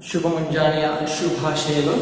ಶುಭ ಮುಂಜಾನೆಯ ಶುಭಾಶಯಗಳು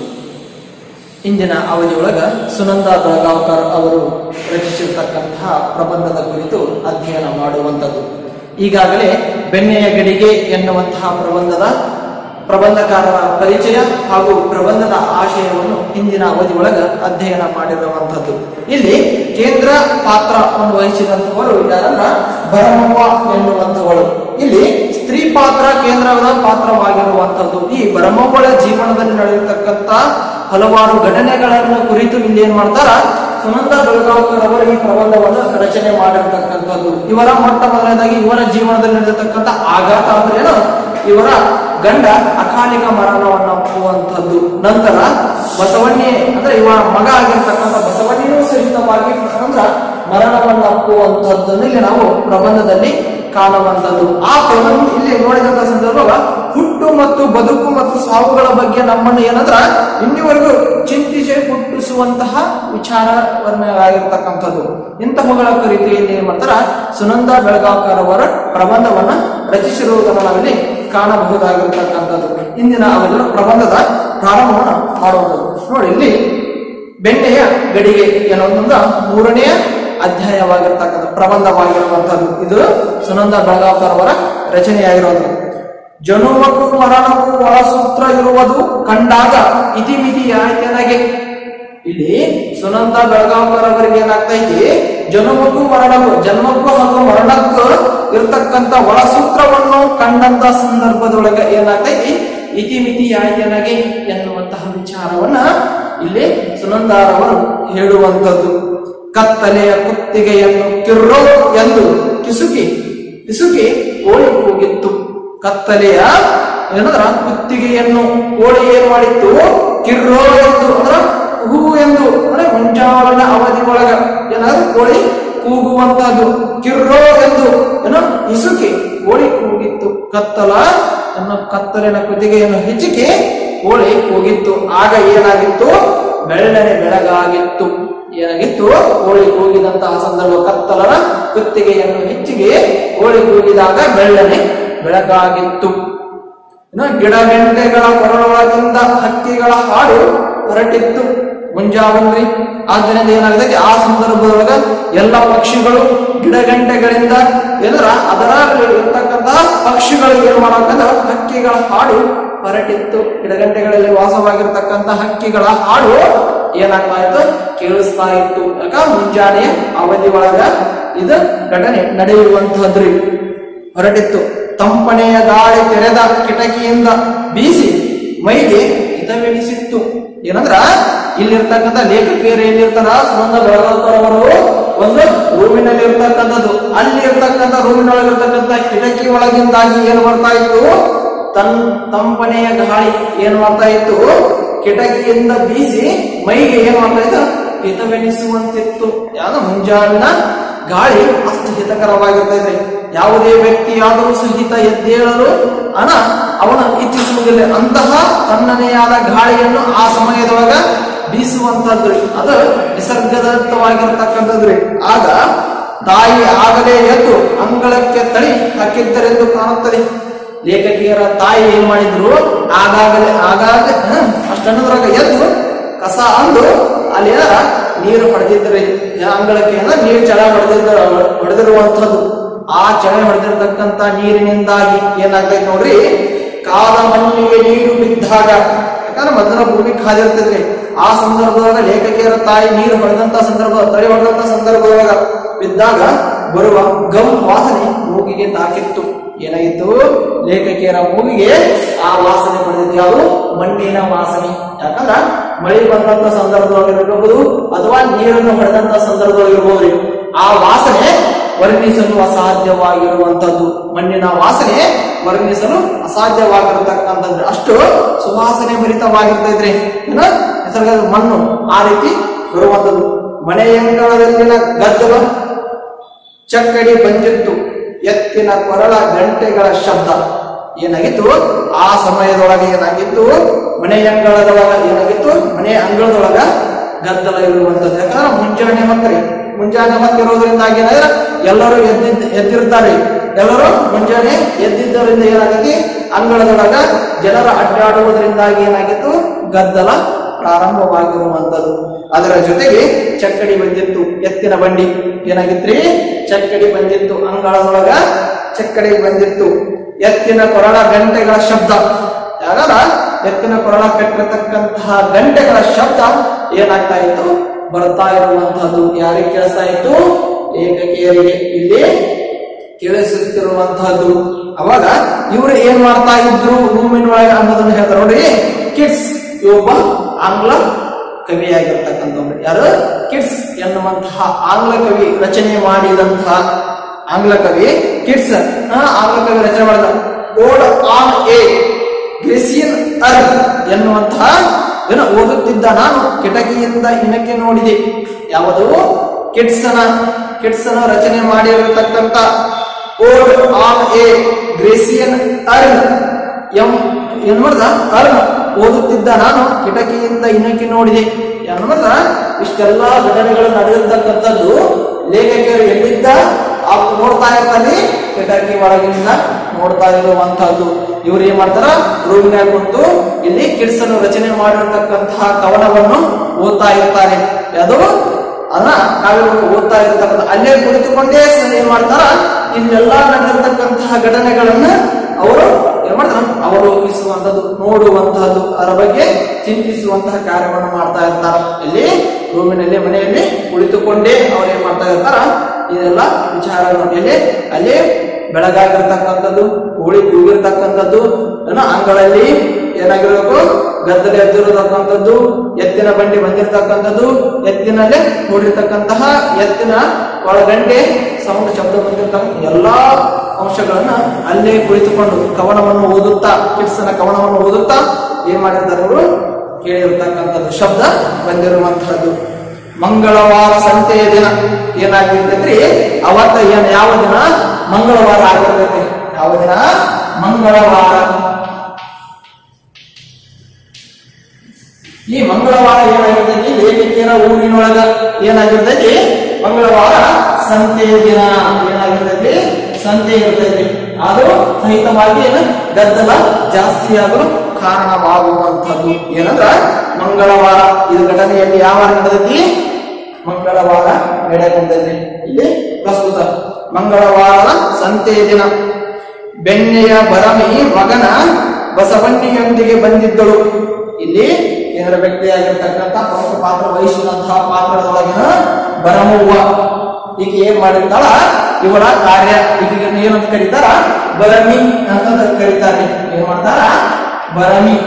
ಇಂದಿನ ಅವಧಿಯೊಳಗ ಸುನಂದ ಬೆಳಗಾವ್ಕರ್ ಅವರು ರಚಿಸಿರ್ತಕ್ಕಂತಹ ಪ್ರಬಂಧದ ಕುರಿತು ಅಧ್ಯಯನ ಮಾಡುವಂಥದ್ದು ಈಗಾಗಲೇ ಬೆಣ್ಣೆಯ ಗಡಿಗೆ ಎನ್ನುವಂತಹ ಪ್ರಬಂಧದ ಪ್ರಬಂಧಕಾರರ ಪರಿಚಯ ಹಾಗೂ ಪ್ರಬಂಧದ ಆಶಯವನ್ನು ಹಿಂದಿನ ಅವಧಿಯೊಳಗ ಅಧ್ಯಯನ ಮಾಡಿರುವಂಥದ್ದು ಇಲ್ಲಿ ಕೇಂದ್ರ ಪಾತ್ರವನ್ನು ವಹಿಸಿದಂಥವರು ಯಾರನ್ನ ಭರಮವ್ವ ಎನ್ನುವಂಥವಳು ಇಲ್ಲಿ ಸ್ತ್ರೀ ಪಾತ್ರ ಕೇಂದ್ರದ ಪಾತ್ರವಾಗಿರುವಂಥದ್ದು ಈ ಭರಮವ್ವಳ ಜೀವನದಲ್ಲಿ ನಡೆಯತಕ್ಕಂತ ಹಲವಾರು ಘಟನೆಗಳನ್ನು ಕುರಿತು ಇಲ್ಲಿ ಏನ್ ಮಾಡ್ತಾರ ಸುನಂದ ಬೆಳಗಾವ್ಕರ್ ಅವರು ಈ ಪ್ರಬಂಧವನ್ನು ರಚನೆ ಮಾಡಿರ್ತಕ್ಕಂಥದ್ದು ಇವರ ಮೊಟ್ಟ ಮೊದಲನೇದಾಗಿ ಇವರ ಜೀವನದಲ್ಲಿ ನಡೆದಿರ್ತಕ್ಕಂಥ ಆಘಾತ ಅಂದ್ರೆ ಏನು ಇವರ ಗಂಡ ಅಕಾಲಿಕ ಮರಣವನ್ನಪ್ಪುವಂಥದ್ದು ನಂತರ ಬಸವಣ್ಣೆ ಅಂದ್ರೆ ಇವರ ಮಗ ಆಗಿರ್ತಕ್ಕಂಥ ಬಸವಣ್ಣನೂ ಸಹಿತವಾಗಿ ಅಂದ್ರ ಮರಣವನ್ನಪ್ಪುವಂಥದ್ದನ್ನು ಇಲ್ಲಿ ನಾವು ಪ್ರಬಂಧದಲ್ಲಿ ಕಾಣುವಂಥದ್ದು ಆ ಪ್ರಬಂಧ ಇಲ್ಲಿ ನೋಡಿದಂತ ಸಂದರ್ಭ ಹುಟ್ಟು ಮತ್ತು ಬದುಕು ಮತ್ತು ಸಾವುಗಳ ಬಗ್ಗೆ ನಮ್ಮನ್ನು ಏನಂದ್ರ ಇನ್ನಿವರೆಗೂ ಚಿಂತಿಸಿ ಹುಟ್ಟಿಸುವಂತಹ ವಿಚಾರವನ್ನಾಗಿರ್ತಕ್ಕಂಥದ್ದು ಇಂತಹವುಗಳ ಕುರಿತು ಇಲ್ಲಿ ಏನ್ ಮಾಡ್ತಾರ ಸುನಂದ ಬೆಳಗಾವ್ಕರ್ ಅವರ ಪ್ರಬಂಧವನ್ನ ರಚಿಸಿರುವುದನ್ನು ನಾವಿಲ್ಲಿ ಕಾಣಬಹುದಾಗಿರ್ತಕ್ಕಂಥದ್ದು ಇಂದಿನ ಅವರ ಪ್ರಬಂಧದ ಪ್ರಾರಂಭವನ್ನು ಮಾಡುವಂಥದ್ದು ನೋಡಿ ಇಲ್ಲಿ ಬೆಣ್ಣೆಯ ಗಡಿಗೆ ಎನ್ನುವುದೊಂದು ಮೂರನೆಯ ಅಧ್ಯಾಯವಾಗಿರ್ತಕ್ಕಂಥ ಪ್ರಬಂಧವಾಗಿರುವಂತದ್ದು ಇದು ಸುನಂದ ಬೆಳಗಾವ್ಕರ್ ಅವರ ರಚನೆಯಾಗಿರುವಂಥದ್ದು ಜನುಮಕ್ಕೂ ಮರಣಕ್ಕೂ ಒಳಸೂತ್ರ ಇರುವುದು ಕಂಡಾಗ ಇತಿಮಿತಿಯಾಯ್ತೆನಗೆ ಇಲ್ಲಿ ಸುನಂದ ಬೆಳಗಾವ್ಕರ್ ಅವರಿಗೆ ಏನಾಗ್ತೈತಿ ಜನ್ಮಕ್ಕೂ ಮರಣಕ್ಕೂ ಜನ್ಮಕ್ಕೂ ಹಾಗೂ ಮರಣಕ್ಕೂ ಇರ್ತಕ್ಕಂಥ ಒಳಸೂತ್ರವನ್ನು ಕಂಡಂತ ಸಂದರ್ಭದೊಳಗೆ ಏನಾಗ್ತೈತಿ ಇತಿಮಿತಿ ಯಾಯ್ತೆನಗೆ ಎನ್ನುವಂತಹ ವಿಚಾರವನ್ನ ಇಲ್ಲಿ ಸುನಂದಾರವರು ಹೇಳುವಂಥದ್ದು ಕತ್ತಲೆಯ ಕುತ್ತಿಗೆಯನ್ನು ಕಿರ್ರೋ ಎಂದು ಕಿಸುಕಿ ಕಿಸುಕಿ ಕೋಳಿ ಕೂಗಿತ್ತು ಕತ್ತಲೆಯ ಏನಂದ್ರ ಕುತ್ತಿಗೆಯನ್ನು ಕೋಳಿ ಏನ್ ಮಾಡಿತ್ತು ಕಿರ್ರೋ ಎಂದು ಅಂದ್ರ ಹೂ ಎಂದು ಅಂದ್ರೆ ಮುಂಜಾವಿನ ಅವಧಿ ಒಳಗ ಏನಾದ್ರು ಕೋಳಿ ಕೂಗುವಂತಹದ್ದು ಕಿರ್ರೋ ಎಂದು ಏನೋ ಇಸುಕಿ ಕೋಳಿ ಕೂಗಿತ್ತು ಕತ್ತಲ ಅನ್ನೋ ಕತ್ತಲಿನ ಕುತ್ತಿಗೆಯನ್ನು ಹೆಚ್ಚಿಕೆ ಕೋಳಿ ಕೂಗಿತ್ತು ಆಗ ಏನಾಗಿತ್ತು ಬೆಳ್ಳನೆ ಬೆಳಗಾಗಿತ್ತು ಏನಾಗಿತ್ತು ಕೋಳಿ ಕೂಗಿದಂತಹ ಸಂದರ್ಭ ಕತ್ತಲನ ಕುತ್ತಿಗೆಯನ್ನು ಹೆಚ್ಚಿಗೆ ಕೋಳಿ ಕೂಗಿದಾಗ ಬೆಳ್ಳನೆ ಬೆಳಗಾಗಿತ್ತು ಇನ್ನು ಗಿಡಗಂಟೆಗಳ ಕೊರಳೊಳಗಿಂದ ಹಕ್ಕಿಗಳ ಹಾಡು ಹೊರಟಿತ್ತು ಮುಂಜಾವನ್ರಿ ಆದ್ದರಿಂದ ಏನಾಗಿದೆ ಆ ಸಂದರ್ಭದೊಳಗ ಎಲ್ಲ ಪಕ್ಷಿಗಳು ಗಿಡಗಂಟೆಗಳಿಂದ ಏನರ ಅದರ ಇರ್ತಕ್ಕಂತಹ ಪಕ್ಷಿಗಳು ಏನ್ ಮಾಡಕ್ಕಂದ್ರ ಹಕ್ಕಿಗಳ ಹಾಡು ಹೊರಟಿತ್ತು ಗಿಡಗಂಟೆಗಳಲ್ಲಿ ವಾಸವಾಗಿರ್ತಕ್ಕಂಥ ಹಕ್ಕಿಗಳ ಹಾಡು ಏನಾಗ್ತಾ ಇತ್ತು ಕೇಳಿಸ್ತಾ ಇತ್ತು ಯಾಕ ಮುಂಜಾನೆ ಅವಧಿ ಒಳಗ ಇದು ಘಟನೆ ನಡೆಯುವಂತಹದ್ರಿ ಹೊರಟಿತ್ತು ತಂಪನೆಯ ಗಾಳಿ ತೆರೆದ ಕಿಟಕಿಯಿಂದ ಬೀಸಿ ಮೈಗೆ ಹಿತವೆನಿಸಿತ್ತು ಏನಂದ್ರ ಇಲ್ಲಿರ್ತಕ್ಕಂಥ ಲೇಖಕಿಯರು ಎಲ್ಲಿರ್ತಾರ ಸುನಂದ ಬೆಳಗಾವ್ಕರ್ ಅವರು ಒಂದು ರೂಮಿನಲ್ಲಿ ಇರ್ತಕ್ಕಂಥದ್ದು ಅಲ್ಲಿ ಇರ್ತಕ್ಕಂಥ ರೂಮಿನೊಳಗಿರ್ತಕ್ಕಂಥ ಕಿಟಕಿ ಒಳಗಿಂದಾಗಿ ಏನ್ ಮಾಡ್ತಾ ಇತ್ತು ತನ್ ತಂಪನೆಯ ಗಾಳಿ ಏನ್ ಮಾಡ್ತಾ ಇತ್ತು ಕಿಟಕಿಯಿಂದ ಬೀಸಿ ಮೈಗೆ ಏನ್ ಮಾಡ್ತಾ ಇತ್ತು ಹಿತವೆನಿಸುವಂತಿತ್ತು ಯಾವ್ದು ಮುಂಜಾವಿನ ಗಾಳಿ ಅಷ್ಟು ಹಿತಕರವಾಗಿರ್ತೈತೆ ಯಾವುದೇ ವ್ಯಕ್ತಿಯಾದರೂ ಸಹಿತ ಎದ್ದೇಳಲು ಹಣ ಅವನ ಇಚ್ಛಿಸುವುದಿಲ್ಲ ಅಂತಹ ತನ್ನನೆಯಾದ ಗಾಳಿಯನ್ನು ಆ ಸಮಯದೊಳಗ ಬೀಸುವಂತದ್ರಿ ಅದು ನಿಸರ್ಗದತ್ತವಾಗಿರ್ತಕ್ಕಂಥದ್ರಿ ಆಗ ತಾಯಿ ಆಗಲೇ ಎದ್ದು ಅಂಗಳಕ್ಕೆ ತಳಿ ಹಾಕಿದ್ದರೆಂದು ಕಾಣುತ್ತದೆ ಲೇಖಕಿಯರ ತಾಯಿ ಏನ್ ಮಾಡಿದ್ರು ಆಗಾಗಲೇ ಆಗಾಗ ಅಷ್ಟನ್ನದ್ರಾಗ ಎದ್ದು ಕಸ ಅಂದು ಅಲ್ಲಿ ಏನಾರ ನೀರು ಹೊಡೆದಿದ್ರಿ ಅಂಗಳಕ್ಕೆ ಅಂದ್ರೆ ನೀರು ಚಳ ಹೊಡೆದಿದ್ದ ಹೊಡೆದಿರುವಂತದ್ದು ಆ ಚಳಿ ಹೊಡೆದಿರ್ತಕ್ಕಂಥ ನೀರಿನಿಂದಾಗಿ ಏನಾಗ್ತೈತೆ ನೋಡ್ರಿ ಕಾದ ಮಣ್ಣಿಗೆ ನೀರು ಬಿದ್ದಾಗ ಯಾಕಂದ್ರೆ ಮೊದಲ ಭೂಮಿ ಕಾದಿರ್ತದ್ರಿ ಆ ಸಂದರ್ಭದೊಳಗ ಲೇಖಕಿಯರ ತಾಯಿ ನೀರು ಹೊಡೆದಂತ ಸಂದರ್ಭ ತಳಿ ಹೊಡೆದಂತ ಸಂದರ್ಭದೊಳಗ ಬಿದ್ದಾಗ ಬರುವ ಗಮ್ ವಾಸನೆ ಮೂಗಿಗೆ ತಾಕಿತ್ತು ಏನಾಗಿತ್ತು ಲೇಖಕಿಯರ ಮೂಗಿಗೆ ಆ ವಾಸನೆ ಪಡೆದಿದ್ದು ಯಾವುದು ಮಣ್ಣಿನ ವಾಸನೆ ಯಾಕಂದ್ರ ಮಳೆ ಬಂದಂತ ಸಂದರ್ಭದೊಳಗಿರಬಹುದು ಅಥವಾ ನೀರನ್ನು ಹೊಡೆದಂತ ಸಂದರ್ಭದೊಳಗಿರ್ಬೋದು ಆ ವಾಸನೆ ವರ್ಣಿಸಲು ಅಸಾಧ್ಯವಾಗಿರುವಂತದ್ದು ಮಣ್ಣಿನ ವಾಸನೆ ವರ್ಣಿಸಲು ಅಸಾಧ್ಯವಾಗಿರತಕ್ಕಂಥದ್ದು ಅಷ್ಟು ಸುವಾಸನೆ ಭರಿತವಾಗಿರ್ತೈತ್ರಿ ಏನ ನಿಸರ್ಗದ ಮಣ್ಣು ಆ ರೀತಿ ಬರುವಂಥದ್ದು ಮನೆಯಂಗಳದಲ್ಲಿನ ಗದ್ದಲ ಚಕ್ಕಡಿ ಬಂದಿತ್ತು ಎತ್ತಿನ ಕೊರಳ ಗಂಟೆಗಳ ಶಬ್ದ ಏನಾಗಿತ್ತು ಆ ಸಮಯದೊಳಗೆ ಏನಾಗಿತ್ತು ಮನೆಯಂಗಳದೊಳಗ ಏನಾಗಿತ್ತು ಮನೆ ಅಂಗಳದೊಳಗ ಗದ್ದಲ ಇರುವಂತದ್ದು ಯಾಕಂದ್ರೆ ಮುಂಜಾನೆ ಹೊತ್ತರಿ ಮುಂಜಾನೆ ಹೊತ್ತಿರೋದ್ರಿಂದಾಗಿ ಏನಾದ್ರೆ ಎಲ್ಲರೂ ಎದ್ದಿದ್ದ ಎದ್ದಿರ್ತಾರೆ ಎಲ್ಲರೂ ಮುಂಜಾನೆ ಎದ್ದಿದ್ದರಿಂದ ಏನಾಗೈತಿ ಅಂಗಳದೊಳಗ ಜನರ ಅಡ್ಡಾಡುವುದರಿಂದಾಗಿ ಏನಾಗಿತ್ತು ಗದ್ದಲ ಪ್ರಾರಂಭವಾಗಿರುವಂತದ್ದು ಅದರ ಜೊತೆಗೆ ಚಕ್ಕಡಿ ಬಂದಿತ್ತು ಎತ್ತಿನ ಬಂಡಿ ಏನಾಗಿತ್ರಿ ಚಕ್ಕಡಿ ಬಂದಿತ್ತು ಅಂಗಳದೊಳಗ ಚಕ್ಕಡಿ ಬಂದಿತ್ತು ಎತ್ತಿನ ಕೊರಳ ಗಂಟೆಗಳ ಶಬ್ದ ಯಾವಾಗ ಎತ್ತಿನ ಕೊರಳ ಕಟ್ಟಿರತಕ್ಕಂತಹ ಗಂಟೆಗಳ ಶಬ್ದ ಏನಾಗ್ತಾ ಇತ್ತು ಬರ್ತಾ ಇರುವಂತಹದ್ದು ಯಾರಿಗೆ ಕೇಳಿಸ್ತಾ ಇತ್ತು ಏಕಕೇರಿಗೆ ಇಲ್ಲಿ ಕೇಳಿಸುತ್ತಿರುವಂತಹದ್ದು ಅವಾಗ ಇವರು ಏನ್ ಮಾಡ್ತಾ ಇದ್ರು ರೂಮಿನ ಒಳಗೆ ಅನ್ನೋದನ್ನ ಹೇಳ್ತಾರೆ ನೋಡಿ ಕಿಡ್ಸ್ ಒಬ್ಬ ಆಂಗ್ಲ ಕವಿಯಾಗಿರ್ತಕ್ಕಂಥವ್ರು ಯಾರು ಕಿಡ್ಸ್ ಎನ್ನುವಂತಹ ಆಂಗ್ಲ ಕವಿ ರಚನೆ ಮಾಡಿದಂತಹ ಆಂಗ್ಲ ಕವಿ ಕಿಡ್ಸ್ ಆಂಗ್ಲ ಕವಿ ರಚನೆ ಮಾಡಿದ ಓಡ್ ಆನ್ ಎ ಗ್ರೆಸಿಯನ್ ಅರ್ ಎನ್ನುವಂತಹ ಏನು ಓದುತ್ತಿದ್ದ ನಾನು ಕಿಟಕಿಯಿಂದ ಇನಕ್ಕೆ ನೋಡಿದೆ ಯಾವುದು ಕಿಡ್ಸನ ಕಿಡ್ಸನ ರಚನೆ ಮಾಡಿರತಕ್ಕಂತ ode on a Grecian urn ಎಂ ಏನ್ ಮಾಡ್ದ ಅರ್ನ್ ಓದುತ್ತಿದ್ದ ನಾನು ಕಿಟಕಿಯಿಂದ ಇನಕ್ಕೆ ನೋಡಿದೆ ಏನ್ ಮಾಡ್ದ ಇಷ್ಟೆಲ್ಲಾ ಘಟನೆಗಳು ನಡೆದಿರ್ತಕ್ಕಂಥದ್ದು ಲೇಖಕರು ಎಲ್ಲಿದ್ದ ಆ ನೋಡ್ತಾ ಇರ್ತಾನೆ ಕಿಟಕಿ ಒಳಗಿಂದ ನೋಡ್ತಾ ಇರುವಂತಹದ್ದು ಇವ್ರು ಏನ್ ಮಾಡ್ತಾರ ರೂಮಿನಾಗ ಕುಂತು ಇಲ್ಲಿ ಕಿಡ್ಸ್ ಅನ್ನು ರಚನೆ ಮಾಡಿರ್ತಕ್ಕಂತಹ ಕವನವನ್ನು ಓದ್ತಾ ಇರ್ತಾರೆ ಅದು ಅದನ್ನ ಕಾವ್ಯವನ್ನು ಓದ್ತಾ ಇರ್ತಕ್ಕಂಥ ಅಲ್ಲೇ ಕುಳಿತುಕೊಂಡೇ ಸ- ಏನ್ ಮಾಡ್ತಾರ ಇಲ್ಲೆಲ್ಲ ನಡೆದಿರ್ತಕ್ಕಂತಹ ಘಟನೆಗಳನ್ನ ಅವರು ಏನ್ ಮಾಡ್ತಾರ ಅವಲೋಕಿಸುವಂತದ್ದು ನೋಡುವಂತಹದ್ದು ಅದರ ಬಗ್ಗೆ ಚಿಂತಿಸುವಂತಹ ಕಾರ್ಯವನ್ನು ಮಾಡ್ತಾ ಇರ್ತಾರ ಇಲ್ಲಿ ರೂಮಿನಲ್ಲಿ ಮನೆಯಲ್ಲಿ ಕುಳಿತುಕೊಂಡೇ ಅವ್ರು ಏನ್ ಮಾಡ್ತಾ ಇರ್ತಾರ ಇದೆಲ್ಲ ವಿಚಾರಗಳನ್ನು ಇಲ್ಲಿ ಅಲ್ಲಿ ಬೆಳಗಾಗಿರ್ತಕ್ಕಂಥದ್ದು ಕೋಳಿ ಕೂಗಿರ್ತಕ್ಕಂಥದ್ದು ಏನೋ ಅಂಗಳಲ್ಲಿ ಏನಾಗಿರ್ಬೇಕು ಗದ್ದಲೆ ಎದ್ದಿರತಕ್ಕಂಥದ್ದು ಎತ್ತಿನ ಬಂಡಿ ಬಂದಿರತಕ್ಕಂಥದ್ದು ಎತ್ತಿನಲ್ಲೇ ನೋಡಿರ್ತಕ್ಕಂತಹ ಎತ್ತಿನ ಒಳಗಂಡೆ ಸೌಂಡ್ ಶಬ್ದ ಬಂದಿರತಕ್ಕಂಥ ಎಲ್ಲಾ ಅಂಶಗಳನ್ನ ಅಲ್ಲೇ ಕುಳಿತುಕೊಂಡು ಕವನವನ್ನು ಓದುತ್ತಾ ಕಿಡ್ಸನ ಕವನವನ್ನು ಓದುತ್ತಾ ಏನ್ ಮಾಡಿರ್ತಾರೆ ಅವರು ಕೇಳಿರ್ತಕ್ಕಂಥದ್ದು ಶಬ್ದ ಬಂದಿರುವಂತಹದ್ದು ಮಂಗಳವಾರ ಸಂತೆಯ ದಿನ ಏನಾಗಿರ್ತೈತ್ರಿ ಅವತ್ತ ಏನ್ ಯಾವ ದಿನ ಮಂಗಳವಾರ ಆಗಿರ್ತೈತಿ ಯಾವ ದಿನ ಮಂಗಳವಾರ ಈ ಮಂಗಳವಾರ ಏನಾಗಿರ್ತೈತಿ ಲೇಖಕಿಯರ ಊರಿನೊಳಗ ಏನಾಗಿರ್ತೈತಿ ಮಂಗಳವಾರ ಸಂತೆಯ ದಿನ ಏನಾಗಿರ್ತೈತಿ ಸಂತೆ ಇರ್ತೈತಿ ಅದು ಸಹಿತವಾಗಿ ಏನು ಗದ್ದಲ ಜಾಸ್ತಿಯಾಗಲು ಕಾರಣವಾಗುವಂಥದ್ದು ಏನಂದ್ರ ಮಂಗಳವಾರ ಇದು ಘಟನೆಯಲ್ಲಿ ಯಾವ ನಡೆದೈತಿ ಮಂಗಳವಾರ ನಡೆಕೊಂಡೈತಿ ಇಲ್ಲಿ ಪ್ರಸ್ತುತ ಮಂಗಳವಾರದ ಸಂತೆಯ ದಿನ ಬೆಣ್ಣೆಯ ಬರಮಿ ಮಗನ ಬಸವಣ್ಣಿಯೊಂದಿಗೆ ಬಂದಿದ್ದಳು ಇಲ್ಲಿ ಇದರ ವ್ಯಕ್ತಿಯಾಗಿರ್ತಕ್ಕಂಥ ಪ್ರಮುಖ ಪಾತ್ರ ವಹಿಸಿದಂತಹ ಪಾತ್ರದೊಳಗಿನ ಬರಮವ್ವ ಈಕೆ ಏನ್ ಮಾಡಿರ್ತಾಳ ಇವಳ ಕಾರ್ಯ ಈಕೆ ಏನಂತ ಕರೀತಾರ ಬರಮಿ ಅಂತ ಕರೀತಾರೆ ಏನ್ ಮಾಡ್ತಾರ ಬರಮಿ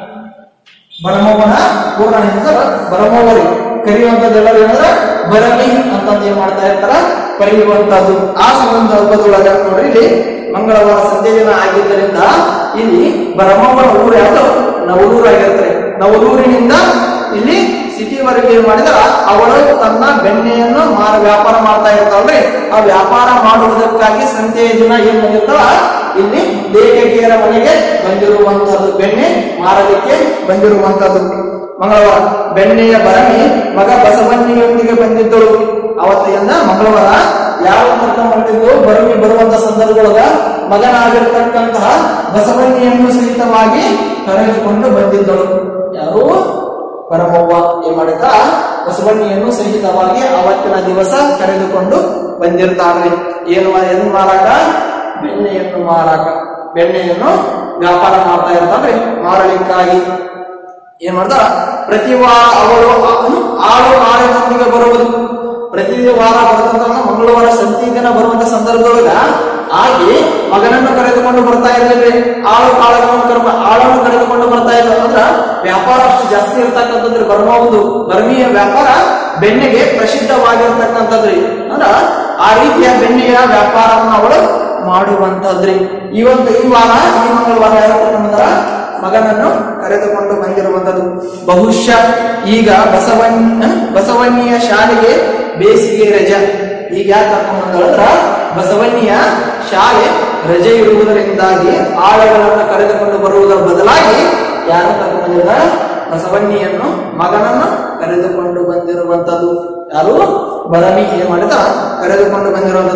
ಬರಮವ್ವನ ಪೂರ್ಣ ಹೆಸರು ಬರಮವ್ವರಿ ಕರೆಯುವಂತದ್ದು ಎಲ್ಲರೂ ಏನಂದ್ರೆ ಬರಮಿ ಅಂತಂದು ಏನ್ ಮಾಡ್ತಾ ಇರ್ತಾರ ಕರೆಯುವಂತದ್ದು ಆ ಸಂದರ್ಭದೊಳಗ ನೋಡ್ರಿ ಇಲ್ಲಿ ಮಂಗಳವಾರ ಸಂಜೆ ದಿನ ಆಗಿದ್ದರಿಂದ ಇಲ್ಲಿ ಬರಮವ್ವನ ಊರು ಯಾವುದು ನವಲೂರು ಆಗಿರ್ತಾರೆ ನವಲೂರಿನಿಂದ ಇಲ್ಲಿ ಸಿಟಿವರೆಗೆ ಏನ್ ಮಾಡಿದ್ರ ಅವಳು ತನ್ನ ಬೆಣ್ಣೆಯನ್ನು ಮಾರ ವ್ಯಾಪಾರ ಮಾಡ್ತಾ ಇರ್ತಾಳ್ರಿ ಆ ವ್ಯಾಪಾರ ಮಾಡುವುದಕ್ಕಾಗಿ ಸಂತೆಯ ದಿನ ಏನ್ ಬಂದಿರ್ತಾಳ ಇಲ್ಲಿ ಲೇಖಕಿಯರ ಮನೆಗೆ ಬಂದಿರುವಂತದ್ದು ಬೆಣ್ಣೆ ಮಾರಲಿಕ್ಕೆ ಬಂದಿರುವಂತದ್ದು ಮಂಗಳವಾರ ಬೆಣ್ಣೆಯ ಬರಮಿ ಮಗ ಬಸವಣ್ಣಿಯೊಂದಿಗೆ ಬಂದಿದ್ದಳು ಅವತ್ತಿಂದ ಮಂಗಳವಾರ ಯಾವ ಕರ್ಕೊಂಡ್ ಬರ್ತಿದ್ದು ಬರಮಿ ಬರುವಂತ ಸಂದರ್ಭದೊಳಗ ಮಗನಾಗಿರ್ತಕ್ಕಂತಹ ಬಸವಣ್ಣಿಯನ್ನು ಸಹಿತವಾಗಿ ಕರೆದುಕೊಂಡು ಬಂದಿದ್ದಳು ಯಾರು ಪರಮವ್ವ ಏನ್ ಮಾಡಿದ ಬಸವಣ್ಣಿಯನ್ನು ಸಹಿತವಾಗಿ ಅವತ್ತಿನ ದಿವಸ ಕರೆದುಕೊಂಡು ಬಂದಿರ್ತಾಳ್ರಿ ಏನು ಮಾ- ಏನು ಮಾರಾಟ ಬೆಣ್ಣೆಯನ್ನು ಮಾರಾಟ ಬೆಣ್ಣೆಯನ್ನು ವ್ಯಾಪಾರ ಮಾಡ್ತಾ ಇರ್ತಾಳ್ರಿ ಮಾರಲಿಕ್ಕಾಗಿ ಏನ್ ಮಾಡ್ತಾರ ಪ್ರತಿ ವಾರ ಅವಳು ಆ- ಆಳು ಆಳಿನೊಂದಿಗೆ ಬರುವುದು ಪ್ರತಿ ವಾರ ಬರ್ತಂತ ಮಂಗಳವಾರ ಸಂತಿ ದಿನ ಬರುವಂತ ಸಂದರ್ಭದೊಳಗ ಆಗಿ ಮಗನನ್ನು ಕರೆದುಕೊಂಡು ಬರ್ತಾ ಇರ್ಲಿಲ್ರಿ ಆಳು ಆಳುಗಳನ್ನು ಕರ್ಮ ಆಳನ್ನು ಕರೆದುಕೊಂಡು ಬರ್ತಾ ಇದ್ರು ಅಂದ್ರ ವ್ಯಾಪಾರ ಅಷ್ಟು ಜಾಸ್ತಿ ಇರ್ತಕ್ಕಂಥದ್ರಿ ಬರಬಹುದು ಬರ್ಮಿಯ ವ್ಯಾಪಾರ ಬೆಣ್ಣೆಗೆ ಪ್ರಸಿದ್ಧವಾಗಿರ್ತಕ್ಕಂಥದ್ರಿ ಅಂದ್ರ ಆ ರೀತಿಯ ಬೆಣ್ಣೆಯ ವ್ಯಾಪಾರವನ್ನು ಅವಳು ಮಾಡುವಂತದ್ರಿ ಈ ಒಂದು ಈ ವಾರ ಈ ಮಂಗಳವಾರ ಯಾರು ಕರ್ಕೊಂಡ್ ಬಂದಾರ ಮಗನನ್ನು ಕರೆದುಕೊಂಡು ಬಂದಿರುವಂತದ್ದು ಬಹುಶಃ ಈಗ ಬಸವಣ್ಣ ಬಸವಣ್ಣಿಯ ಶಾಲೆಗೆ ಬೇಸಿಗೆ ರಜೆ ಈಗ ಯಾಕೆ ಕರ್ಕೊಂಡು ಬಂದಳಂದ್ರ ಬಸವಣ್ಣಿಯ ಶಾಲೆ ರಜೆ ಇರುವುದರಿಂದಾಗಿ ಆಳುಗಳನ್ನು ಕರೆದುಕೊಂಡು ಬರುವುದರ ಬದಲಾಗಿ ಯಾರು ಕರ್ಕೊಂಡು ಬಂದಿಲ್ಲ ಬಸವಣ್ಣಿಯನ್ನು ಮಗನನ್ನು ಕರೆದುಕೊಂಡು ಬಂದಿರುವಂತದ್ದು ಯಾರು ಬರಮಿ ಏನ್ ಮಾಡಿದ ಕರೆದುಕೊಂಡು ಬಂದಿರುವಂತದ್ದು